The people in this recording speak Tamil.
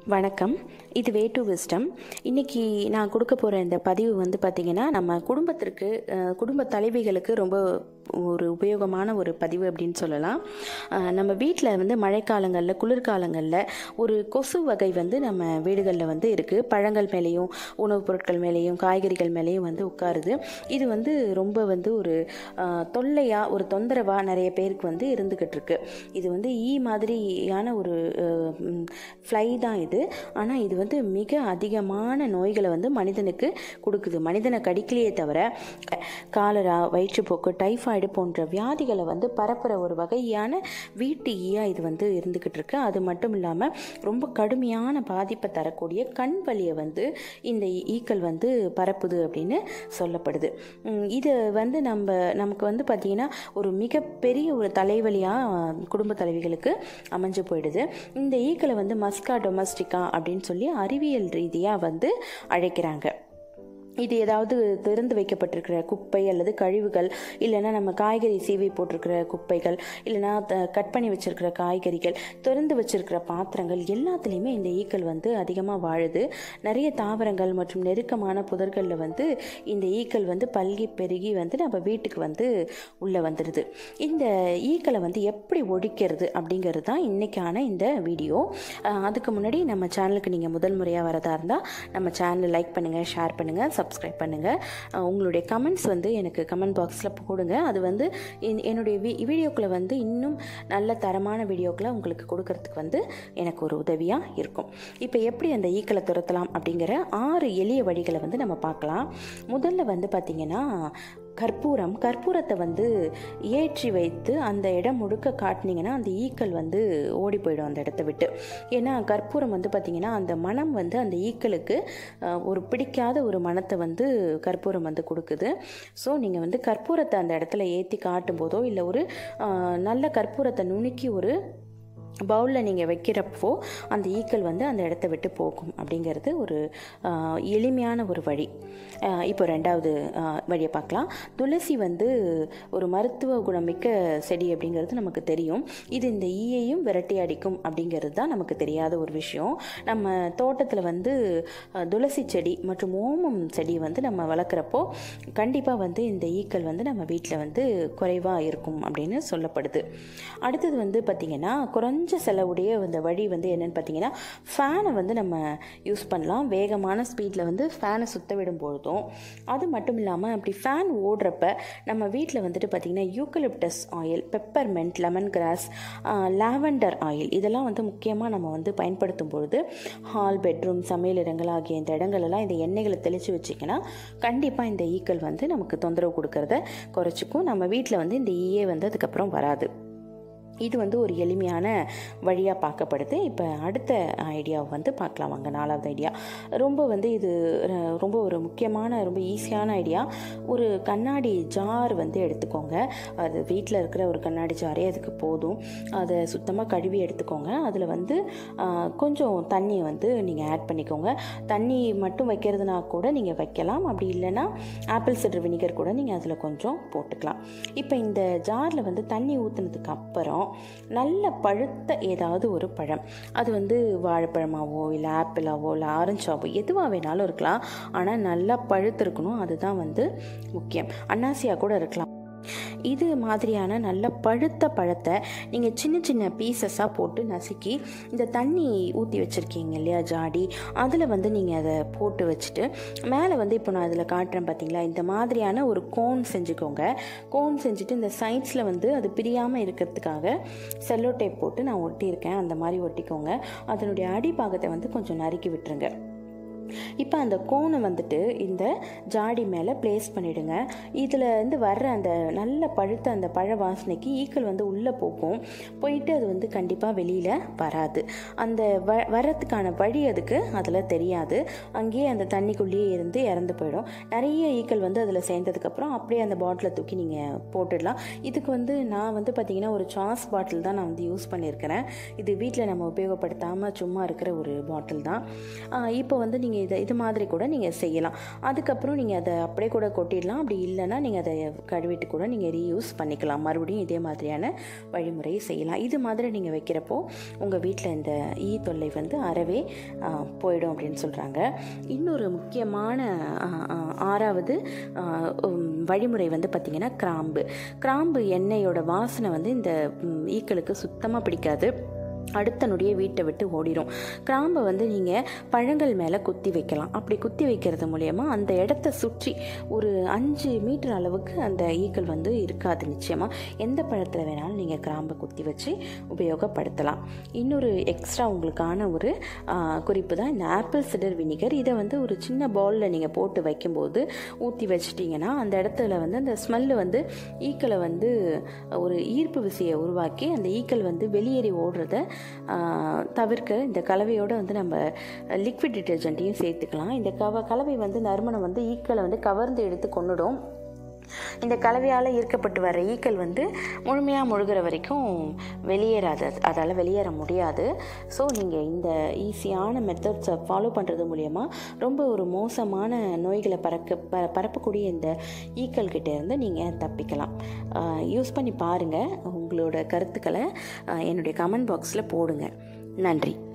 வணக்கம் இது வே டு விஸ்டம் இன்றைக்கி நான் கொடுக்க போகிற இந்த பதிவு வந்து பார்த்திங்கன்னா நம்ம குடும்பத்திற்கு அஹ், குடும்ப தலைவிகளுக்கு ரொம்ப ஒரு உபயோகமான ஒரு பதிவு அப்படின்னு சொல்லலாம் அஹ், நம்ம வீட்டில் வந்து மழைக்காலங்களில் குளிர்காலங்களில் ஒரு கொசு வகை வந்து நம்ம வீடுகளில் வந்து இருக்குது பழங்கள் மேலேயும் உணவுப் பொருட்கள் மேலேயும் காய்கறிகள் மேலேயும் வந்து உட்காருது இது வந்து ரொம்ப வந்து ஒரு தொல்லையாக ஒரு தொந்தரவாக நிறைய பேருக்கு வந்து இருந்துக்கிட்டு இருக்கு இது வந்து ஈ மாதிரியான ஒரு ஃப்ளை தான் இது ஆனால் இது வந்து மிக அதிகமான நோய்களை வந்து மனிதனுக்கு கொடுக்குது மனிதனை கடிக்கலையே தவிர காலரா வயிற்றுப்போக்கு டைஃபாய்டு போன்ற வியாதிகளை வந்து பரப்புகிற ஒரு வகையான வீட்டு ஈயா இது வந்து இருந்துக்கிட்டு இருக்கு அது மட்டும் இல்லாமல் ரொம்ப கடுமையான பாதிப்பை தரக்கூடிய கண் வலியை வந்து இந்த ஈக்கள் வந்து பரப்புது அப்படின்னு சொல்லப்படுது உம், இது வந்து நம்ம நமக்கு வந்து பார்த்திங்கன்னா ஒரு மிகப்பெரிய ஒரு தலைவலியாக குடும்ப தலைவிகளுக்கு அமைஞ்சு போயிடுது இந்த ஈக்களை வந்து மஸ்கா டொமஸ்டிகா அப்படின்னு சொல்லி அறிவியல் ரீதியாக வந்து அழைக்கிறாங்க இது ஏதாவது திறந்து வைக்கப்பட்டிருக்கிற குப்பை அல்லது கழிவுகள் இல்லைன்னா நம்ம காய்கறி சீவி போட்டிருக்கிற குப்பைகள் இல்லைன்னா த- கட் பண்ணி வச்சிருக்கிற காய்கறிகள் திறந்து வச்சிருக்கிற பாத்திரங்கள் எல்லாத்துலேயுமே இந்த ஈக்கள் வந்து அதிகமாக வாழுது நிறைய தாவரங்கள் மற்றும் நெருக்கமான புதர்களில் வந்து இந்த ஈக்கள் வந்து பல்கி பெருகி வந்து நம்ம வீட்டுக்கு வந்து உள்ளே வந்துடுது இந்த ஈக்களை வந்து எப்படி ஒழிக்கிறது அப்படிங்கிறது தான் இன்றைக்கான இந்த வீடியோ அஹ் அதுக்கு முன்னாடி நம்ம சேனலுக்கு நீங்கள் முதல் முறையாக வரதா இருந்தால் நம்ம சேனலை லைக் பண்ணுங்கள் ஷேர் பண்ணுங்கள் சப்ஸ்கிரைப் பண்ணுங்கள் அஹ் உங்களுடைய கமெண்ட்ஸ் வந்து எனக்கு கமெண்ட் பாக்ஸில் போடுங்க அது வந்து என்- என்னுடைய வீ வீடியோக்களை வந்து இன்னும் நல்ல தரமான வீடியோக்களை உங்களுக்கு கொடுக்கறதுக்கு வந்து எனக்கு ஒரு உதவியாக இருக்கும் இப்போ எப்படி அந்த ஈக்களை துரத்தலாம் அப்படிங்கிற ஆறு எளிய வழிகளை வந்து நம்ம பார்க்கலாம் முதல்ல வந்து பார்த்திங்கன்னா கற்பூரம் கற்பூரத்தை வந்து ஏற்றி வைத்து அந்த இடம் முழுக்க காட்டினீங்கன்னா அந்த ஈக்கள் வந்து ஓடி போயிடும் அந்த இடத்த விட்டு ஏன்னா கற்பூரம் வந்து பார்த்திங்கன்னா அந்த மனம் வந்து அந்த ஈக்களுக்கு அஹ், ஒரு பிடிக்காத ஒரு மனத்தை வந்து கற்பூரம் வந்து கொடுக்குது ஸோ நீங்கள் வந்து கற்பூரத்தை அந்த இடத்துல ஏற்றி காட்டும் போதோ இல்லை ஒரு அஹ், நல்ல கற்பூரத்தை நுணுக்கி ஒரு பவுலில் நீங்கள் வைக்கிறப்போ அந்த ஈக்கள் வந்து அந்த இடத்த விட்டு போகும் அப்படிங்கிறது ஒரு ஆஹ், எளிமையான ஒரு வழி ஆஹ், இப்போ ரெண்டாவது ஆஹ், வழியை பார்க்கலாம் துளசி வந்து ஒரு மருத்துவ குணமிக்க செடி அப்படிங்கிறது நமக்கு தெரியும் இது இந்த ஈயையும் விரட்டி அடிக்கும் அப்படிங்கிறது தான் நமக்கு தெரியாத ஒரு விஷயம் நம்ம தோட்டத்தில் வந்து ஆஹ், துளசி செடி மற்றும் ஓமம் செடி வந்து நம்ம வளர்க்குறப்போ கண்டிப்பாக வந்து இந்த ஈக்கள் வந்து நம்ம வீட்டில் வந்து குறைவாக இருக்கும் அப்படின்னு சொல்லப்படுது அடுத்தது வந்து பார்த்திங்கன்னா குறைஞ்ச செலவுடைய அந்த வழி வந்து என்னன்னு பார்த்தீங்கன்னா ஃபேனை வந்து நம்ம யூஸ் பண்ணலாம் வேகமான ஸ்பீடில் வந்து ஃபேனை சுத்த விடும் பொழுதும் அது மட்டும் இல்லாமல் அப்படி ஃபேன் ஓடுறப்ப நம்ம வீட்டில் வந்துட்டு பார்த்திங்கன்னா eucalyptus oil peppermint lemon grass lavender oil இதெல்லாம் வந்து முக்கியமாக நம்ம வந்து பயன்படுத்தும் பொழுது ஹால் பெட்ரூம் சமையலிடங்கள் ஆகிய இந்த இடங்களெல்லாம் இந்த எண்ணெய்களை தெளித்து வச்சிங்கன்னா கண்டிப்பாக இந்த ஈக்கள் வந்து நமக்கு தொந்தரவு கொடுக்கறத குறைச்சிக்கும் நம்ம வீட்டில் வந்து இந்த ஈயே வந்து அதுக்கப்புறம் வராது இது வந்து ஒரு எளிமையான வழியாக பார்க்கப்படுது இப்போ அடுத்த ஐடியா வந்து பார்க்கலாம் வாங்க நாலாவது ஐடியா ரொம்ப வந்து இது அஹ், ரொம்ப ஒரு முக்கியமான ரொம்ப ஈஸியான ஐடியா ஒரு கண்ணாடி ஜார் வந்து எடுத்துக்கோங்க அது வீட்டில் இருக்கிற ஒரு கண்ணாடி ஜாரே அதுக்கு போதும் அதை சுத்தமாக கழுவி எடுத்துக்கோங்க அதில் வந்து அஹ், கொஞ்சம் தண்ணியை வந்து நீங்கள் ஆட் பண்ணிக்கோங்க தண்ணி மட்டும் வைக்கிறதுனா கூட நீங்கள் வைக்கலாம் அப்படி இல்லைன்னா ஆப்பிள் சிடர் வினிகர் கூட நீங்கள் அதில் கொஞ்சம் போட்டுக்கலாம் இப்போ இந்த ஜாரில் வந்து தண்ணி ஊற்றுனதுக்கு அப்புறம் நல்ல பழுத்த ஏதாவது ஒரு பழம் அது வந்து வாழைப்பழமாவோ இல்லை ஆப்பிளாவோ இல்லை ஆரஞ்சாவோ எதுவாக வேணாலும் இருக்கலாம் ஆனால் நல்லா பழுத்து இருக்கணும் அதுதான் வந்து முக்கியம் அன்னாசியா கூட இருக்கலாம் இது மாதிரியான நல்ல பழுத்த பழத்தை நீங்கள் சின்ன சின்ன பீசஸாக போட்டு நசுக்கி இந்த தண்ணி ஊற்றி வச்சுருக்கீங்க இல்லையா ஜாடி அதில் வந்து நீங்கள் அதை போட்டு வச்சுட்டு மேலே வந்து இப்போ நான் அதில் காட்டுறேன் பார்த்தீங்களா இந்த மாதிரியான ஒரு கோன் செஞ்சுக்கோங்க கோன் செஞ்சுட்டு இந்த சைட்ஸில் வந்து அது பிரியாமல் இருக்கிறதுக்காக செல்லோ டேப் போட்டு நான் ஒட்டியிருக்கேன் அந்த மாதிரி ஒட்டிக்கோங்க அதனுடைய அடிபாகத்தை வந்து கொஞ்சம் நறுக்கி விட்டுருங்க இப்போ அந்த கோனை வந்துட்டு இந்த ஜாடி மேலே ப்ளேஸ் பண்ணிடுங்க இதில் இருந்து வர்ற அந்த நல்ல பழுத்த அந்த பழ வாசனைக்கு ஈக்கள் வந்து உள்ளே போகும் போயிட்டு அது வந்து கண்டிப்பாக வெளியில் வராது அந்த வ வர்றதுக்கான வழி அதுக்கு அதில் தெரியாது அங்கேயே அந்த தண்ணிக்குள்ளேயே இருந்து இறந்து போயிடும் நிறைய ஈக்கள் வந்து அதில் சேர்ந்ததுக்கப்புறம் அப்படியே அந்த பாட்டிலை தூக்கி நீங்கள் போட்டுடலாம் இதுக்கு வந்து நான் வந்து பார்த்திங்கன்னா ஒரு சாஸ் பாட்டில் தான் நான் வந்து யூஸ் பண்ணியிருக்கிறேன் இது வீட்டில் நம்ம உபயோகப்படுத்தாமல் சும்மா இருக்கிற ஒரு பாட்டில் தான் ஆஹ் இப்போ வந்து நீங்கள் நீங்கள் இதை இது மாதிரி கூட நீங்கள் செய்யலாம் அதுக்கப்புறம் நீங்கள் அதை அப்படியே கூட கொட்டிடலாம் அப்படி இல்லைன்னா நீங்கள் அதை கழுவிட்டு கூட நீங்கள் ரீயூஸ் பண்ணிக்கலாம் மறுபடியும் இதே மாதிரியான வழிமுறையை செய்யலாம் இது மாதிரி நீங்கள் வைக்கிறப்போ உங்கள் வீட்டில் இந்த ஈ தொல்லை வந்து அறவே ஆ, போயிடும் அப்படின்னு சொல்கிறாங்க இன்னொரு முக்கியமான ஆ, ஆ, ஆறாவது ஆ, உம், வழிமுறை வந்து பார்த்திங்கன்னா கிராம்பு கிராம்பு எண்ணெயோட வாசனை வந்து இந்த ம், ஈக்களுக்கு சுத்தமாக பிடிக்காது அடுத்த நொடியே வீட்டை விட்டு ஓடிடும் கிராம்பை வந்து நீங்கள் பழங்கள் மேலே குத்தி வைக்கலாம் அப்படி குத்தி வைக்கிறது மூலயமா அந்த இடத்த சுற்றி ஒரு அஞ்சு மீட்டர் அளவுக்கு அந்த ஈக்கள் வந்து இருக்காது நிச்சயமாக எந்த பழத்தில் வேணாலும் நீங்கள் கிராம்பை குத்தி வச்சு உபயோகப்படுத்தலாம் இன்னொரு எக்ஸ்ட்ரா உங்களுக்கான ஒரு ஆ, குறிப்பு தான் இந்த ஆப்பிள் சிடர் வினிகர் இதை வந்து ஒரு சின்ன பவுலில் நீங்கள் போட்டு வைக்கும்போது ஊற்றி வச்சிட்டிங்கன்னா அந்த இடத்துல வந்து அந்த ஸ்மெல்லு வந்து ஈக்களை வந்து ஒரு ஈர்ப்பு விசையை உருவாக்கி அந்த ஈக்கள் வந்து வெளியேறி ஓடுறத ஆ, தவிர்க்க இந்த கலவையோடு வந்து நம்ம லிக்விட் டிட்டர்ஜென்ட்டையும் சேர்த்துக்கலாம் இந்த கவ கலவை வந்து நறுமணம் வந்து ஈக்களை வந்து கவர்ந்து எடுத்து கொண்டுடும் இந்த கலவையால் ஈர்க்கப்பட்டு வர ஈக்கள் வந்து முழுமையாக முழுகிற வரைக்கும் வெளியேறாது அதால் வெளியேற முடியாது ஸோ நீங்கள் இந்த ஈஸியான மெத்தட்ஸை ஃபாலோ பண்ணுறது மூலயமா ரொம்ப ஒரு மோசமான நோய்களை பறக்க ப பரப்பக்கூடிய இந்த ஈக்கள் கிட்ட இருந்து நீங்கள் தப்பிக்கலாம் யூஸ் பண்ணி பாருங்கள் உங்களோட கருத்துக்களை ஆஹ் என்னுடைய கமெண்ட் பாக்ஸில் போடுங்க நன்றி